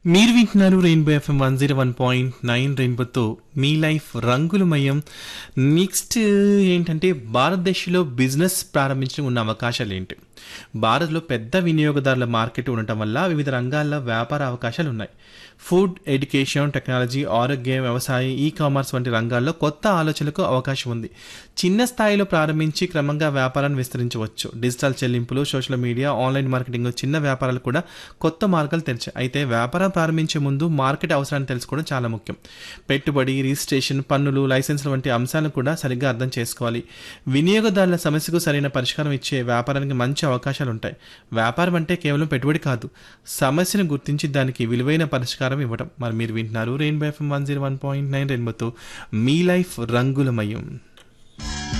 మీరు వింటున్నారు Rainbow FM one zero one point nine రెయిన్బోతో మీ లైఫ్ రంగులమయం నెక్స్ట్ ఏంటంటే భారతదేశంలో బిజినెస్ ప్రారంభించడం ఉన్న అవకాశాలు ఏంటి భారత్లో పెద్ద వినియోగదారుల మార్కెట్ ఉండటం వల్ల వివిధ రంగాల్లో వ్యాపార అవకాశాలు ఉన్నాయి ఫుడ్ ఎడ్యుకేషన్ టెక్నాలజీ ఆరోగ్యం వ్యవసాయం ఈ కామర్స్ వంటి రంగాల్లో కొత్త ఆలోచనలకు అవకాశం ఉంది చిన్న స్థాయిలో ప్రారంభించి క్రమంగా వ్యాపారాన్ని విస్తరించవచ్చు డిజిటల్ చెల్లింపులు సోషల్ మీడియా ఆన్లైన్ మార్కెటింగ్ చిన్న వ్యాపారాలు కూడా కొత్త మార్గాలు తెరిచాయి అయితే వ్యాపారం ప్రారంభించే ముందు మార్కెట్ అవసరాన్ని తెలుసుకోవడం చాలా ముఖ్యం పెట్టుబడి రిజిస్ట్రేషన్ పన్నులు లైసెన్సులు వంటి అంశాలను కూడా సరిగ్గా అర్థం చేసుకోవాలి వినియోగదారుల సమస్యకు సరైన పరిష్కారం ఇచ్చే వ్యాపారానికి మంచి అవకాశాలు ఉంటాయి వ్యాపారం అంటే కేవలం పెట్టుబడి కాదు సమస్యను గుర్తించి దానికి విలువైన పరిష్కారం ఇవ్వడం మరి మీరు వింటున్నారు Rainbow FM one zero one point nine రెయిన్బోతో మీ లైఫ్ రంగులమయం